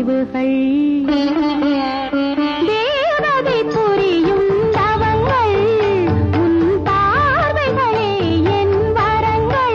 நினைவுகள் தேவதை புரியும் தவங்கள் உன் பார்வைகளே என் வரங்கள்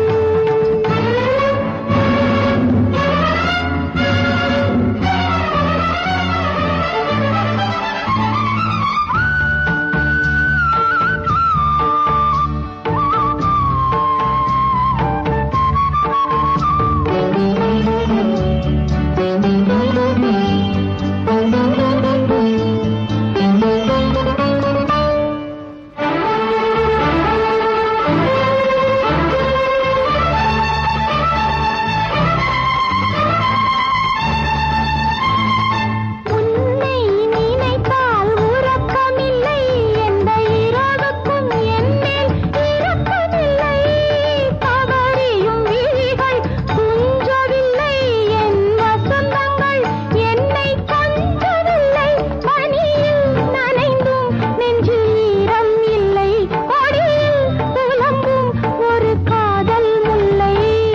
உன்னை நினைத்தால் உறக்கமில்லை எந்த இரவுக்கும் என்மேல் இரக்கமில்லை தவறியும் விழிகள் துஞ்சவில்லை என் வசந்தங்கள் என்னை கொஞ்சவில்லை பனியில் நனைந்தும் நெஞ்சில் ஈரம் இல்லை கொடியில் புலம்பும் ஒரு காதல் முல்லை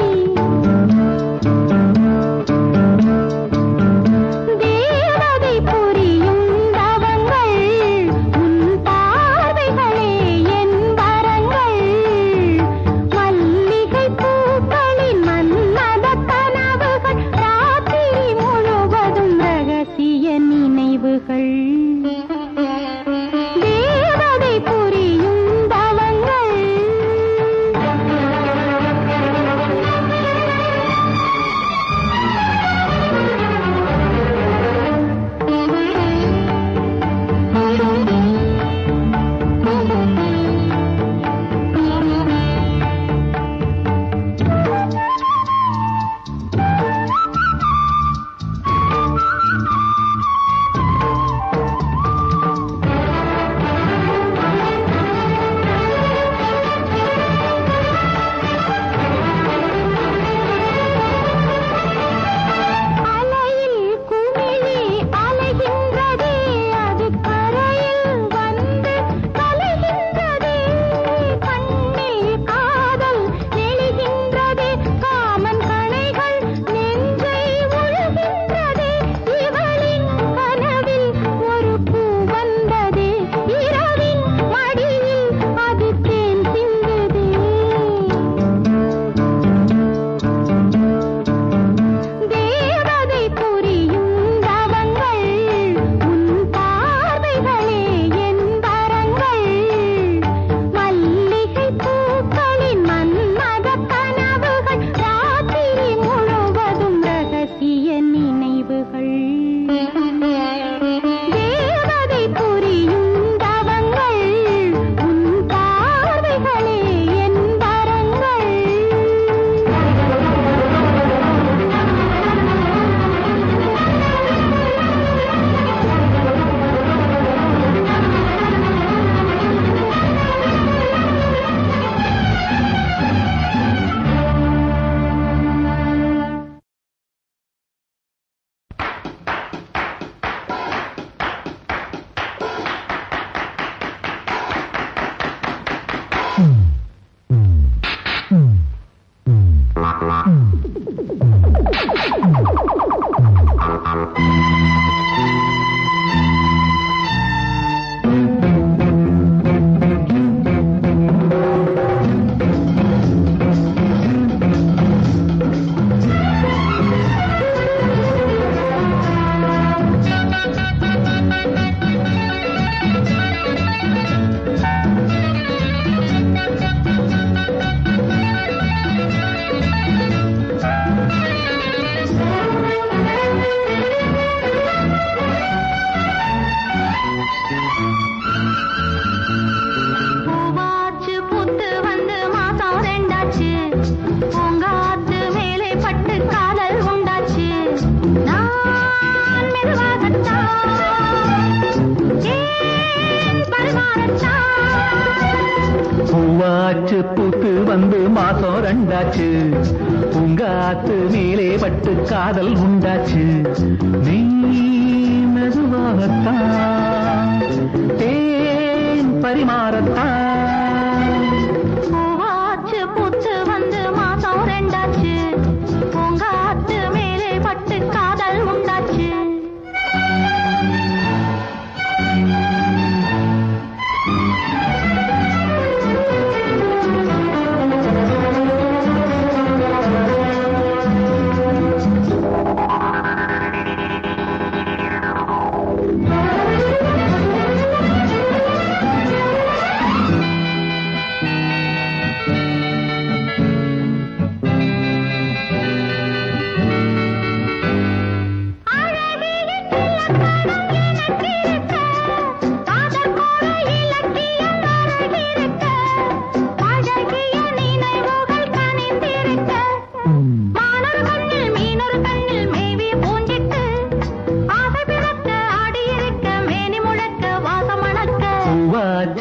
தேவதை புரியும் தவங்கள் உன் பார்வைகளே என் வரங்கள் மல்லிகை பூக்களின் மன்மத கனவுகள் ராத்திரி முழுவதும் ரகசிய நினைவுகள் தேவதை புரியும் தவங்கள் அலையில் குமிழி அலைகின்றதே அது கரையில் வந்து கலைகின்றதே கண்ணில் காதல் நெளிகின்றதே காமன் கணைகள் நெஞ்சை உழுகின்றதே இவளின் கனவில் ஒரு பூ வந்ததே இரவின் மடியில் அது தேன் சிந்துதே தேவதை புரியும் தவங்கள் உன் பார்வைகளே என் வரங்கள் மல்லிகை பூக்களின் மன்மத கனவுகள் ராத்திரி முழுவதும் ரகசிய நினைவுகள் தேவதை புரியும் தவங்கள் உன் பார்வைகளே என் வரங்கள் பூவாச்சு பூத்து வந்து மாசம் ரெண்டாச்சு பூங்காத்து மேலே பட்டு காதல் உண்டாச்சு நான் மெதுவாகத்தான் ஏன் பரிமாறத்தான் பூவாச்சு பூத்து வந்து மாசம் ரெண்டாச்சு பூங்காத்து மேலே பட்டு காதல் உண்டாச்சு நீ மெதுவாகத்தான் தேன் பரிமாறத்தான் பூவாச்சு பூத்து வந்து மாசம் ரெண்டாச்சு பூங்காத்து மேலே பட்டு காதல் உண்டாச்சு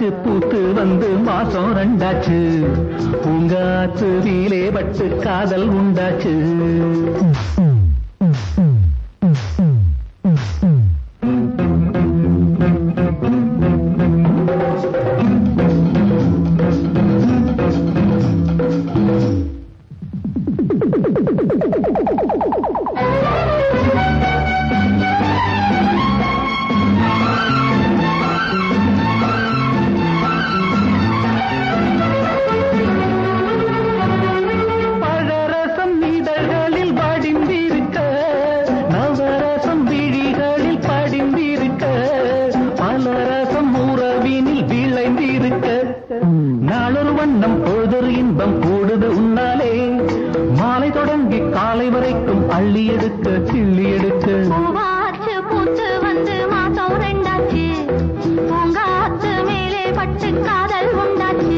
பூவாச்சு பூத்து வந்து மாசம் ரெண்டாச்சு பூங்காத்து வீலே பட்டு காதல் உண்டாச்சு பழரசம் இதழ்களில் படிந்திருக்க நவரசம் விழிகளில் படிந்திருக்க பலரசம் உறவினில் விளைந்திருக்க நாளொரு வண்ணம் பொழுதொரு இன்பம் கூடுது உன்னாலே மாலை தொடங்கி காலை வரைக்கும் அள்ளி எடுக்க கிள்ளி எடுக்க பூவாச்சு பூத்து வந்து மாசம் ரெண்டாச்சு பூங்காத்து மேலே பட்டு காதல் உண்டாச்சு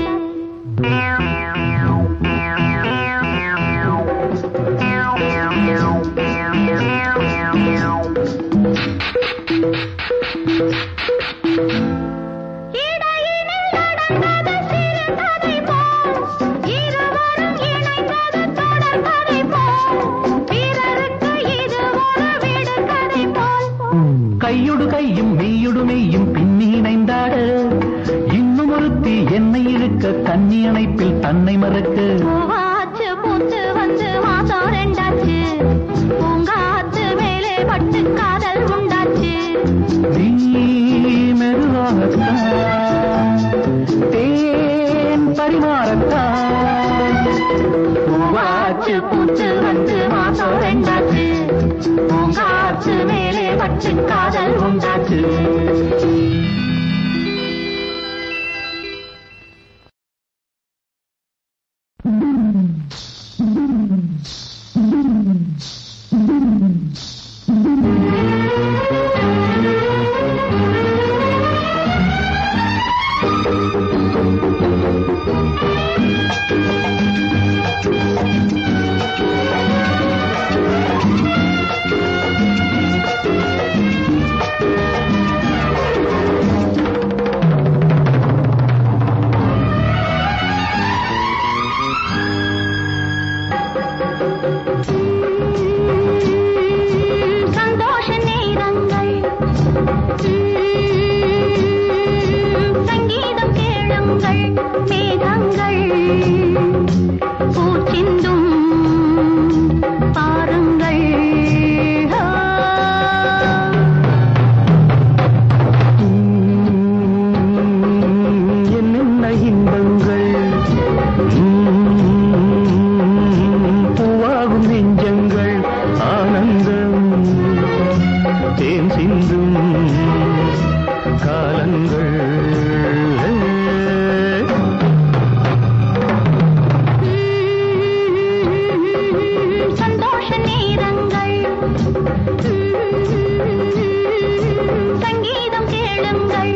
இடையினில் நடந்தது சிறுகதை போல் இருவரும் இணைந்தது தொடர் கதை போல் பிறருக்கு இது ஒரு விடுகதை போல் கையொடு கையும் மெய்யொடு மெய்யும் பின்னி இணைந்தாட இன்னும் ஒருத்தி என்னை இழுக்க கண்ணி அணைப்பில் தன்னை மறக்க பூவாச்சு பூத்து வந்து மாசம் ரெண்டாச்சு பூங்காத்து மேலே பட்டு காதல் உண்டாச்சு நீ மெதுவாகத்தான் தேன் பரிமாறத்தான் பூவாச்சு பூத்து வந்து மாசம் ரெண்டாச்சு பூங்காத்து மேலே பட்டு காதல் உண்டாச்சு சந்தோஷ நேரங்கள் சங்கீதம் கேளுங்கள் மேகங்கள் பூச்சிந்தும் பாருங்கள் என்னென்ன இன்பங்கள் பூவாகும் நெஞ்சங்கள் ஆனந்தம் தேன் சிந்தும் காலங்கள் சந்தோஷ நேரங்கள் சங்கீதம் கேளுங்கள்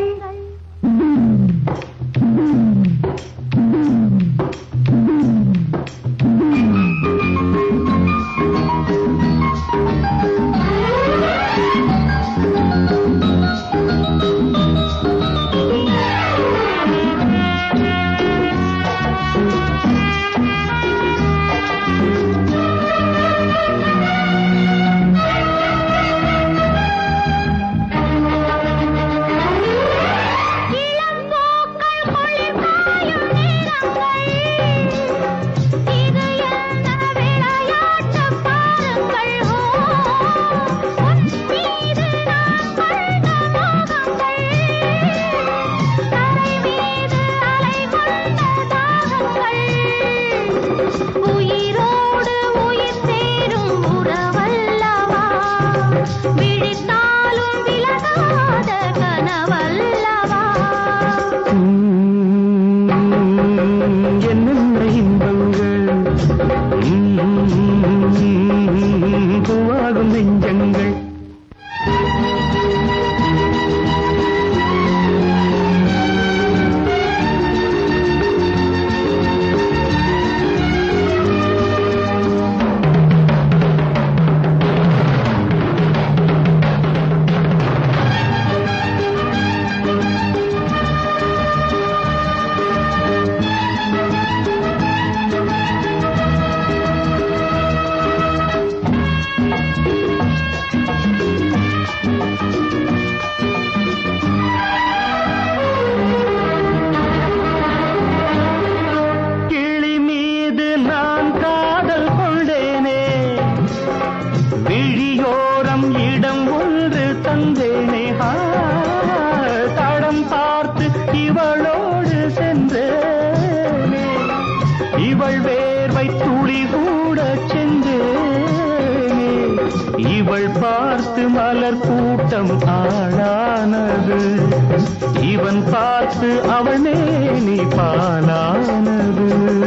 பார்த்து மலர் கூட்டம் ஆளானது இவன் பார்த்து அவள் மேனி பாலானது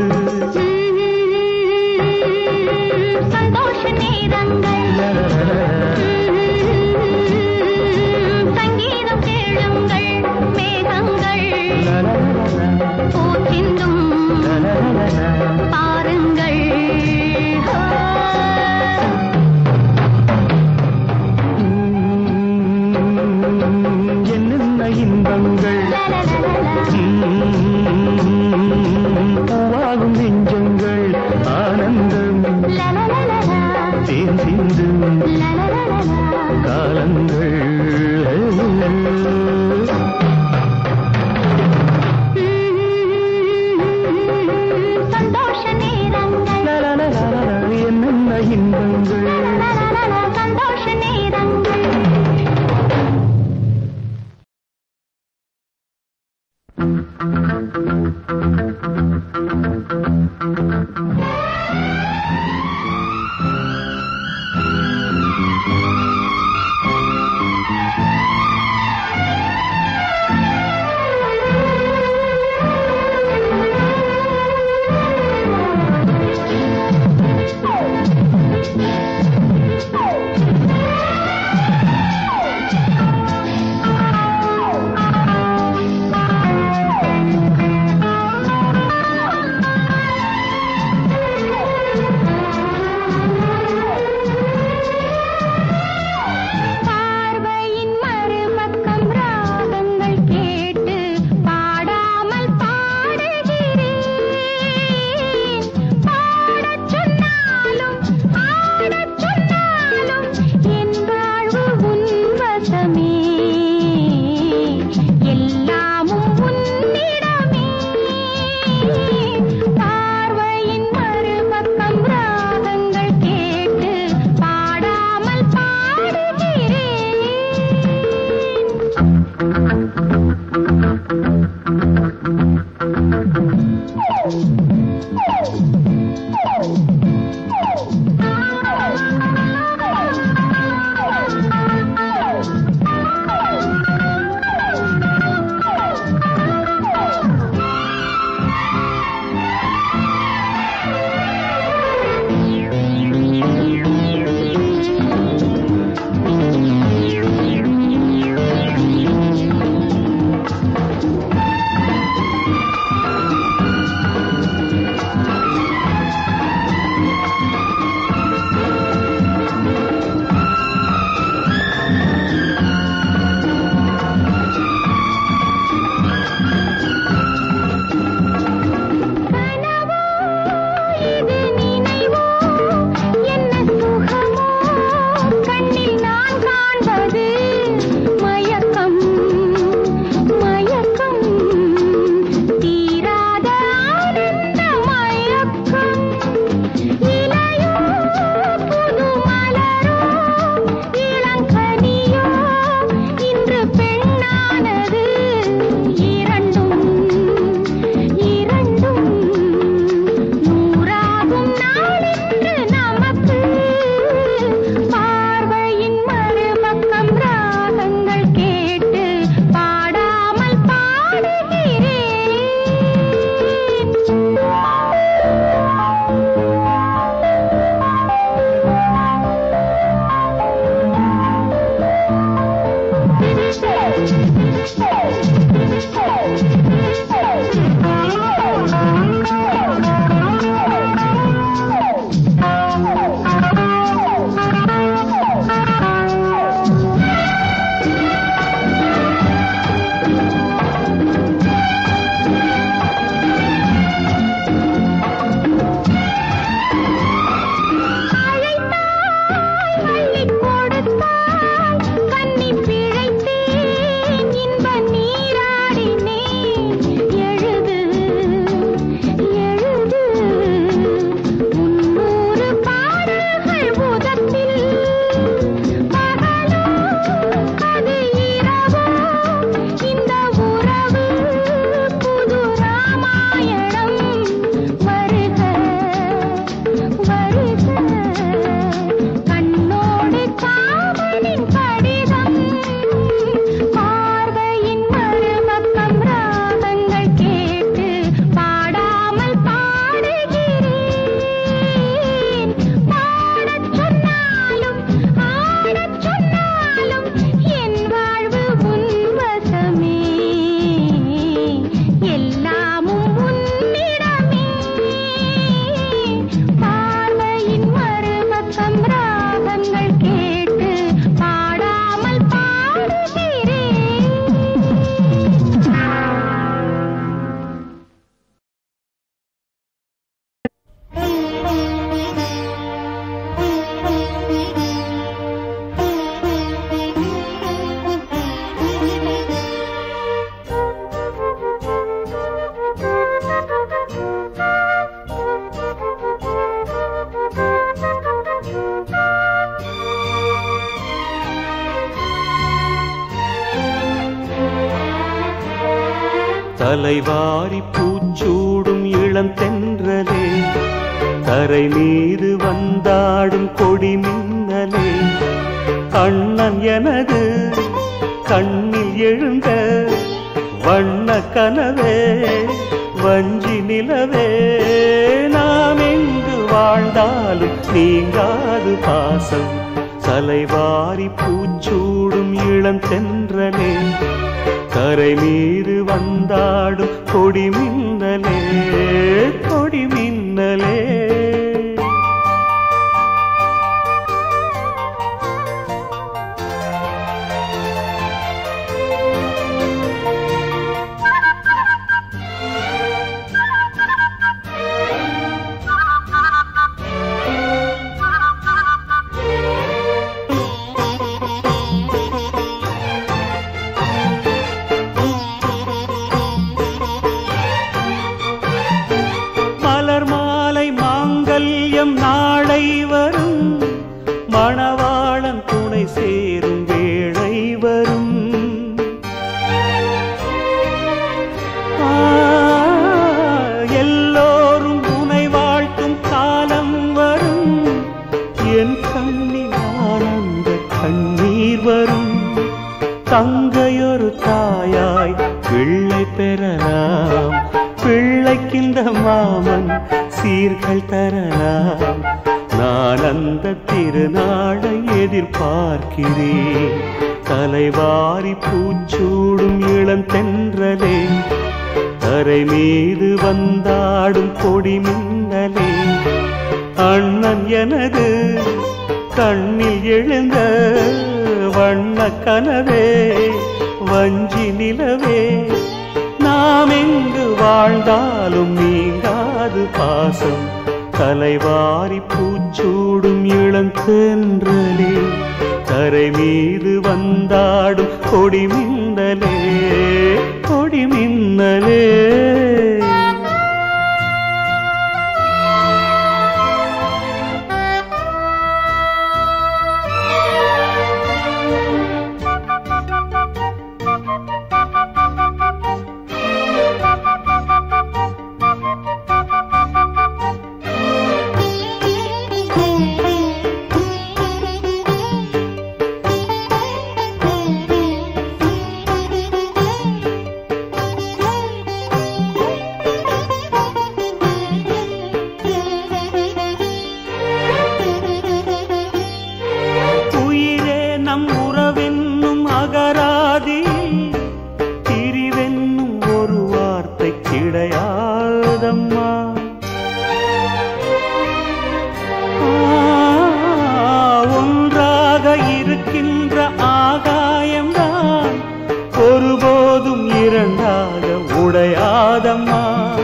சந்தோஷ நேரங்கள் சங்கீதம் கேளுங்கள் மேகங்கள் பூச்சிந்தும் பாருங்கள் என்னென்ன இன்பங்கள் பூவாகும் நெஞ்சங்கள் ஆனந்தம் தேன் சிந்து காலங்கள் சந்தோஷ நேரங்கள் என்னென்ன இன்பங்கள் சந்தோஷ நேரங்கள் தலைவாரி பூச்சூடும் இளம் தென்றலே கரை மீது வந்தாடும் கொடி மின்னலே கண்ணன் எனது கண்ணில் எழுந்த வண்ண கனவே வஞ்சி நிலவே நாம் எங்கு வாழ்ந்தாலும் நீங்காது பாசம் தலைவாரி பூச்சூடும் இளம் தென்றலே கரை மீது வந்தாடும் கொடி மின்னலே கொடி மின்னலே மலர் மாலை மாங்கல்யம் நாளை வரும் மணவாளன் துணை சேரும் வேளை வரும் ஆ, எல்லோரும் உனை வாழ்த்தும் காலம் வரும் என் கண்ணில் ஆனந்த கண்ணீர் வரும் தங்கையொரு தாயாய் பிள்ளை பெறலாம் பிள்ளைக்கின்ற மாமன் சீர்கள் தரலாம் நான் அந்த திருநாளை எதிர்பார்க்கிறேன் தலைவாரி பூச்சூடும் இளம் தென்றலே கரை மீது வந்தாடும் கொடி மின்னலே அண்ணன் எனது கண்ணில் எழுந்த வண்ண கனவே வஞ்சி நிலவே நாம் எங்கு வாழ்ந்தாலும் நீங்காது பாசம் தலைவாரி பூச்சூடும் இளந்தென்றலே கரை மீது வந்தாடும் கொடி மின்னலே கொடி மின்னலே உயிரே நம் உறவென்னும் அகராதி பிரிவென்னும் ஒரு வார்த்தை கிடையாதம்மா ஆ, ஒன்றாக இருக்கின்ற ஆகாயம்தான் ஒருபோதும் இரண்டாக உடையாதம்மா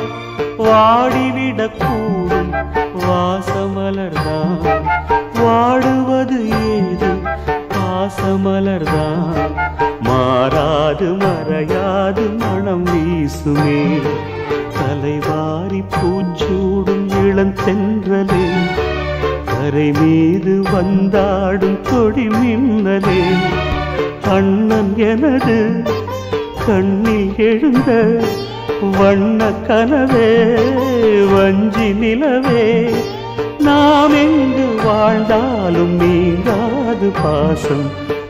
வாடிவிடக்கூடும் வாசமலர்தான் வாடுவது ஏது பாசமலர்தான் மாறாது மறையாது மனம் வீசுமே தலைவாரி பூச்சூடும் இளந்தென்றலே கரை மீது வந்தாடும் கொடி மின்னலே அண்ணன் எனது கண்ணில் எழுந்த வண்ண கனவே வஞ்சி நிலவே நாம் எங்கு வாழ்ந்தாலும் நீங்காது பாசம்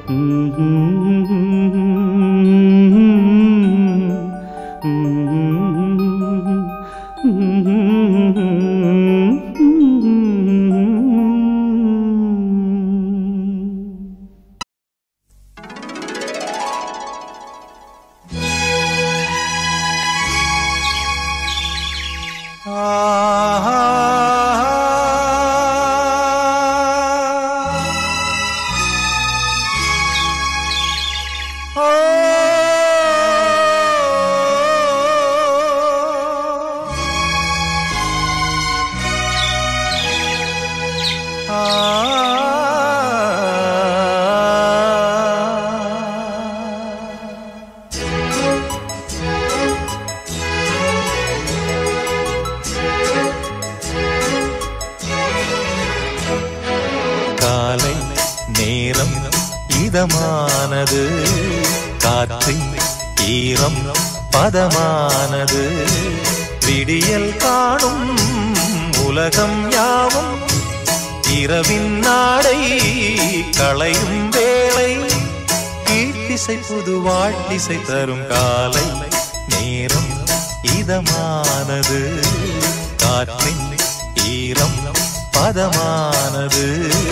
காலை நேரம் இதமானது காற்றின் ஈரம் பதமானது விடியல் காணும் உலகம் யாவும் இரவின் நாடை களையும் வேளை கீழ்த்திசை புது வாழ்த்திசை தரும் காலை நேரம் இதமானது காற்றின் ஈரம் பதமானது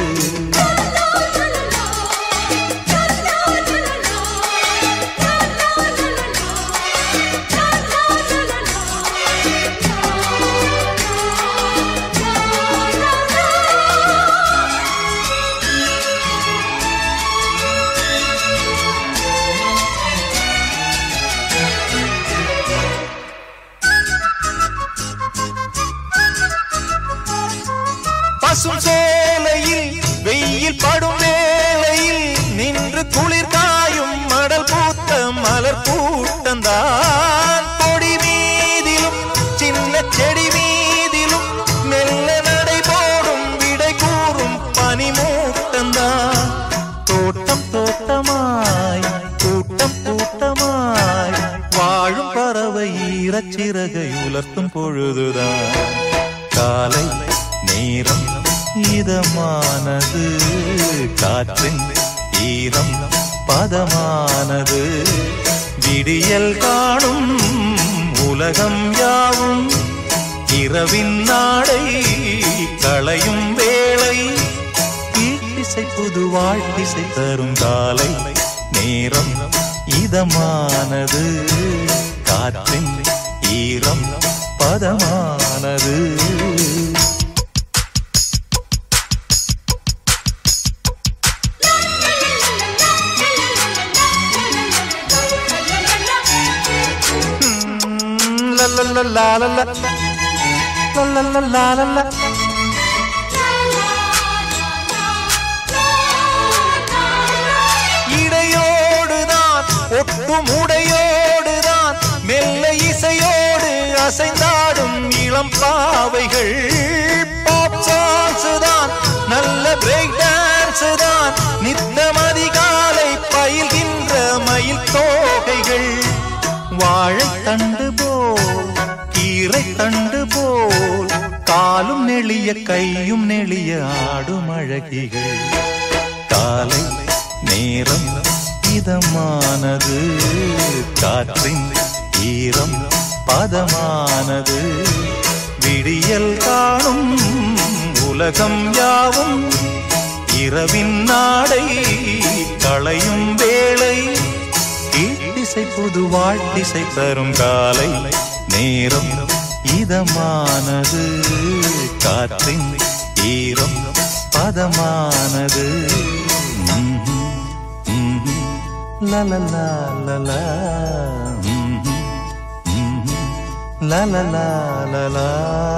பசும் சோலையில் வெயில் படும் வேளையில் நின்று குளிர் காயும் மடல் பூத்த மலர் கூட்டந்தான் கொடி மீதிலும் சின்ன செடி மீதிலும் மெல்ல நடை போடும் விடை கூறும் பனிமூட்டந்தான் தோட்டம் தோட்டமாய் கூட்டம் கூட்டமாய் வாழும் பறவை ஈரச்சிறகை உலர்த்தும் பொழுதுதான் காலை நேரம் இதமானது காற்றின் ஈரம் பதமானது விடியல் காணும் உலகம் யாவும் இரவின் நாடை களையும் வேளை ஈட்டிசை புது வாழ்த்திசை தரும் காலை நேரம் இதமானது காற்றின் ஈரம் பதமானது la la la la la la la la la la la la இடையோடுதான் ஒட்டும் உடையோடுதான் மெல்ல இசையோடு அசைந்தாடும் இளம் பாவைகள் பாப் சான்ஸ் தான் நல்ல பிரேக் டான்ஸ் தான் நித்தம் அதிகாலை பயில்கின்ற மயில் தோகைகள் வாழைத்தண்டு போல் கீரை தண்டு போல் காலும் நெளிய கையும் நெளிய ஆடும் அழகிகள் காலை நேரம் இதமானது காற்றின் ஈரம் பதமானது விடியல் காணும் உலகம் யாவும் இரவின் நாடை களையும் வேளை ஈட்டிசை புது வாழ்த்திசை தரும் காலை நேரம் இதமானது காற்றின் ஈரம் பதமானது ம்ஹும், ம்ஹும், லலலா, லலா, ம்ஹும், ம்ஹும், லலலா, லலா.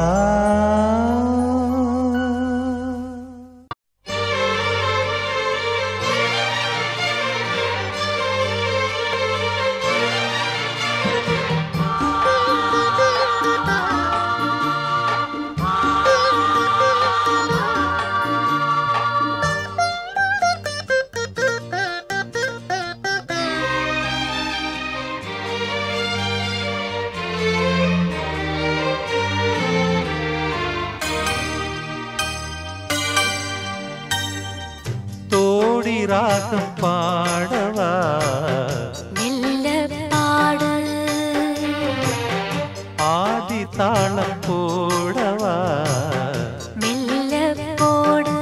தோடி ராகம் பாடவா மெல்ல பாடு ஆதி தாளம் போடவா மெல்ல போடு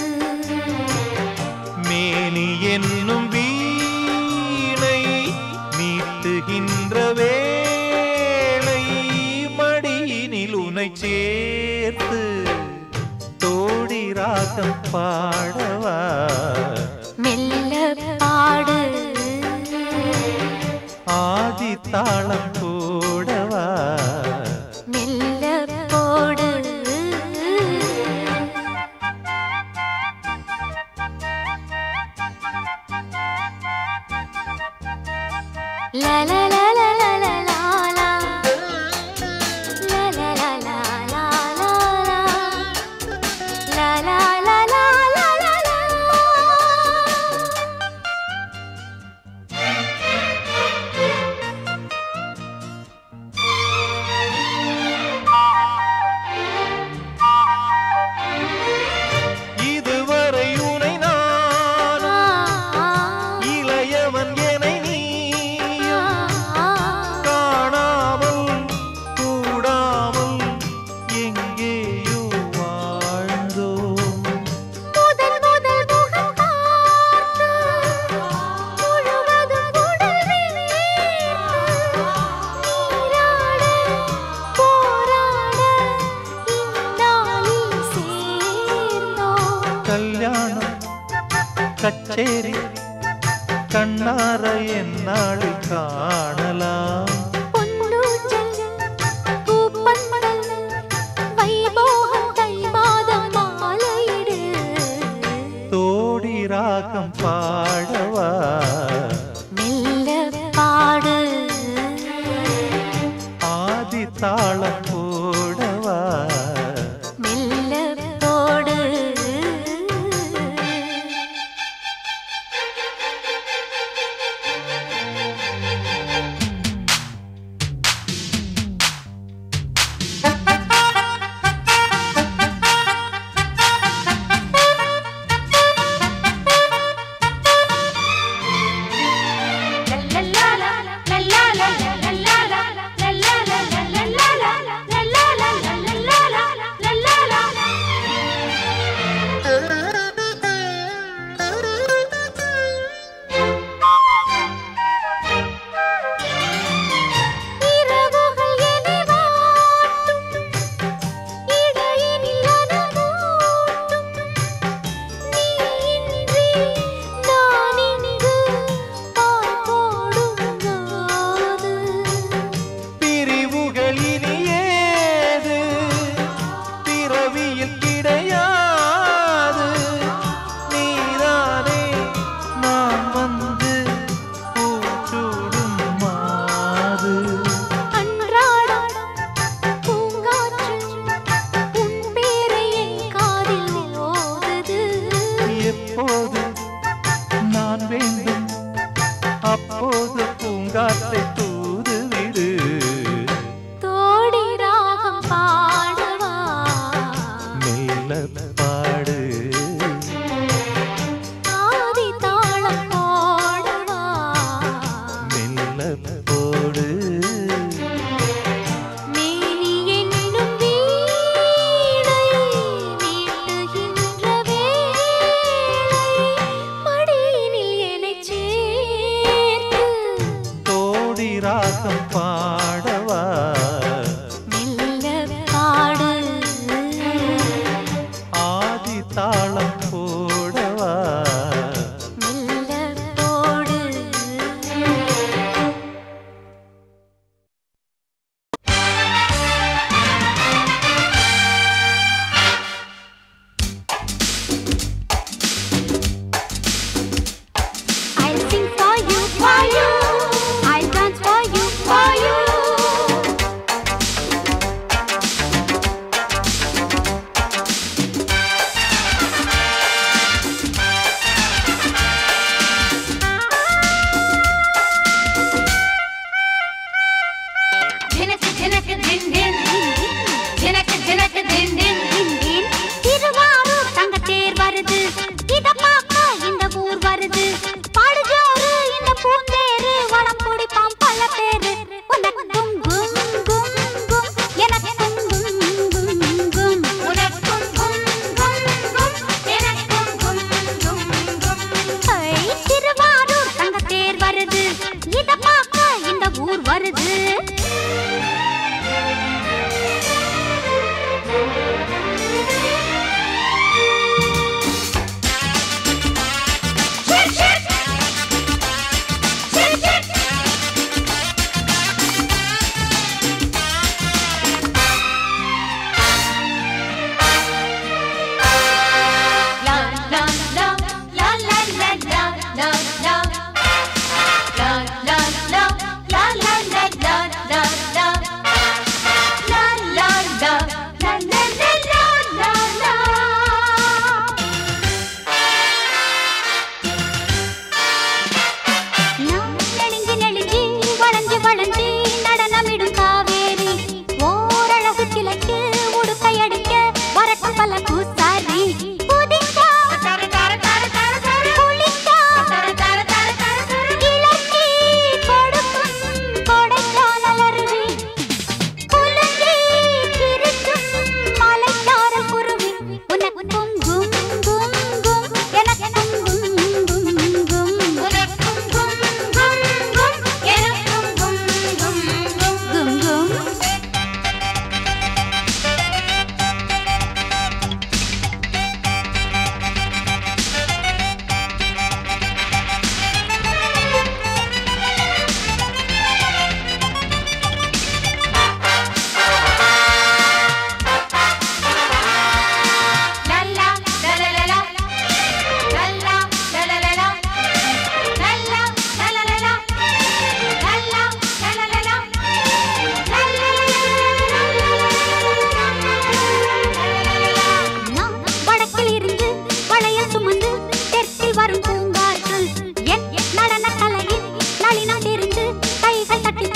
மேனி என்னும் வீணை மீட்டுகின்ற வேளை மடியினில் உனை சேர்த்து தோடி ராகம் பாடவா மெல்ல பாடு ஆதி தாளம் போடவா மெல்ல போடு La la la la la la la la La la la la la la la La la la la la la la கண்ணார என்னாளில் காணலாம் பொன்னூஞ்சல் பூப்பந்தல் வைபோகம் தை மாதம் மாலையிடு தோடி ராகம் பாடவா மெல்ல பாடு ஆதி தாளம் போடவா மெல்ல போடு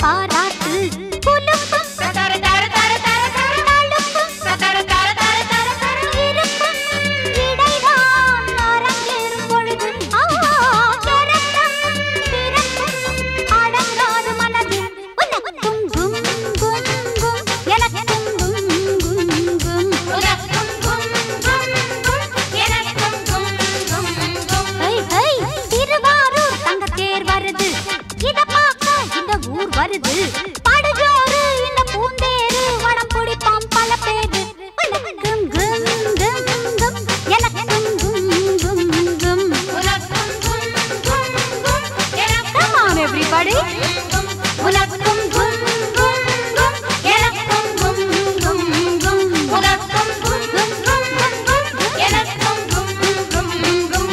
பாராட்டு குலுக்கும் தர தர தர தர தர நடுக்கும் தர தர தர தர தர இருக்கும் இடைதான் அரங்கேறும் பொழுது ஆ கரத்தம் பிறக்கும் அடங்காது மனது உனக்கும் கும் கும் கும் எனக்கும் கும் கும் கும் உனக்கும் கும் கும் கும் எனக்கும் கும் கும் கும் ஹை ஹை திருவாரூர் தங்க தேர் வருது இத பார்க்க இந்த ஊர் வருது படுஜோறு இந்த பூந்தேரு வடம் பிடிப்பாம் பல பேரு உனக்கும் கும் கும் கும் எனக்கும் கும் கும் கும் உனக்கும் கும் கும் கும் எனக்கும் Come on everybody உனக்கும் கும் கும் கும் எனக்கும் கும் கும் கும் உனக்கும் கும் கும் கும் எனக்கும் கும் கும் கும்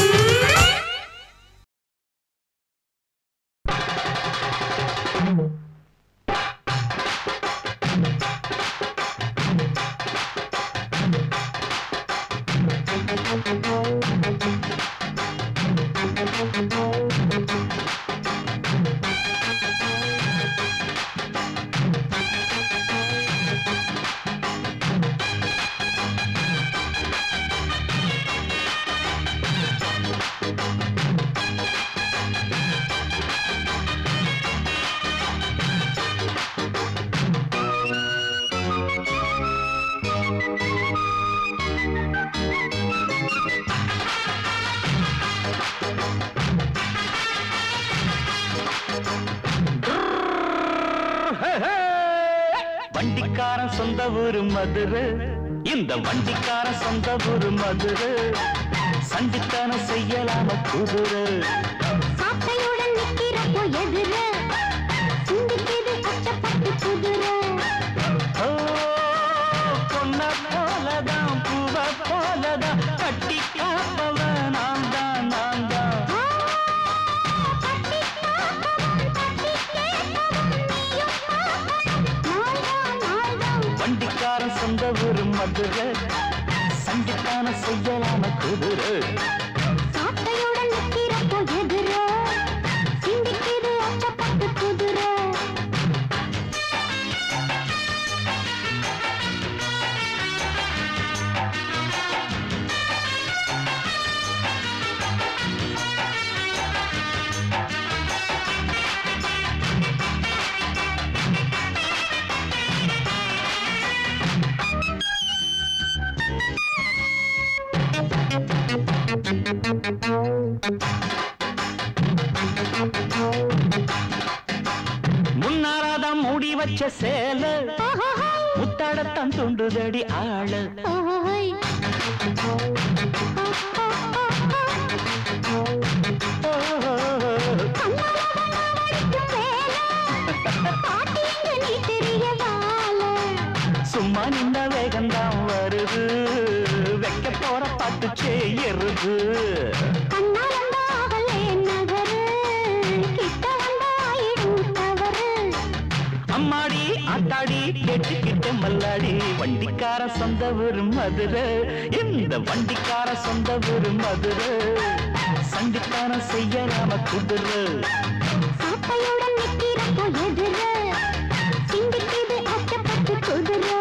வண்டிக்காரன் சொந்த ஊரு மதுரை இந்த வண்டிக்காரன் சொந்த ஊரு மதுரை சண்டித்தனம் செய்யலாம குதிரை சாட்டையுடன் நிக்கிறப்போ எதிர சிந்திக்குது அச்சப்பட்டு குதிரை ஓ, பொன்ன போலதான் பூவ போலதான் கட்டி காப்பவன் நான் தான் நான் தான் வண்டிக்காரன் சொந்த ஊரு மதுரை சண்டித்தனம் செய்யலாம குதிரை சாட்டையுடன் நிக்கிறப்போ எதிர சிந்திக்குது அச்சப்பட்டு குதிரை முன்னாராதான் மூடி வச்ச சேல முத்தாடத்தான் துண்டுதடி ஆளு ஓய் சும்மா நின்ற வேகம்தான் வருது வைக்க போற பாட்டு செய்யறது அம்மாடி ஆத்தாடி கேட்டுக்கிட்ட மல்லாடி வண்டிக்கார சொந்த ஊரு மதுரை இந்த வண்டிக்கார சொந்த ஊரு மதுரை சண்டிக்காரன் செய்யலாம குதிரை குதிரை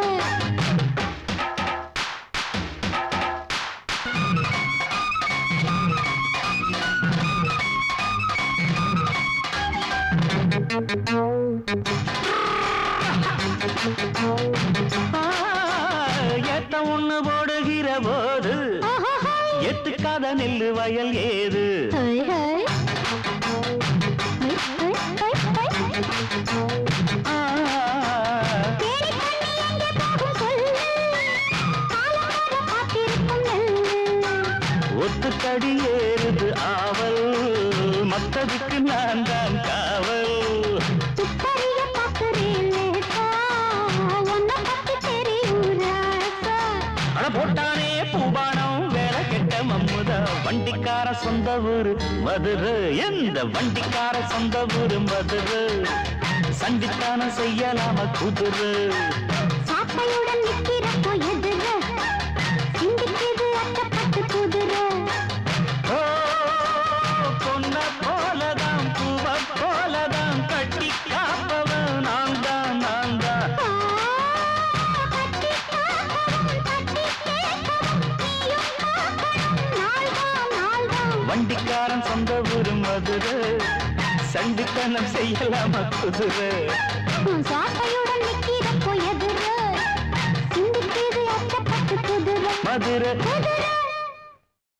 ஆ, ஏத்த ஒண்ணு போடுகிற போது எத்துக்காத நெல்லு வயல் ஏது ஹை ஹை ஹை ஹை ஹை ஹை ஆ, தேடி கண்ணி எங்கே போகும் சொல்லு காலமாக காத்திருக்கும் நெல்லு ஒத்துக்கடி ஏறுது ஆவல் மத்ததுக்கு நான் தான் காவல் துப்பறிய பார்க்கிறேன் லேசா உன்னை பத்தி தெரியும் ராசா அட போட்டானே பூபானம் வேலை கெட்ட மம்முதா வண்டிக்கார சொந்த ஊரு மதுரை எந்த வண்டிக்கார சொந்த ஊரு மதுரை சண்டித்தானம் செய்யலாம குதிரை சாட்டையுடன் நிற்கிறப்போ எதிர சிந்திக்குது அச்சப்பட்டு குதிரை ஓ, பொன்ன போலதான் பூவ போலதான் கட்டி காப்பவ தான் சொந்த ஊரு மதுரை சண்டித்தனம் செய்யலாமா குதிரை உன் சாட்டையுடன் நிக்கிறப்போ எதிர சிந்திக்குது அச்சப்பட்டு குதிரை மதுரை குதிரை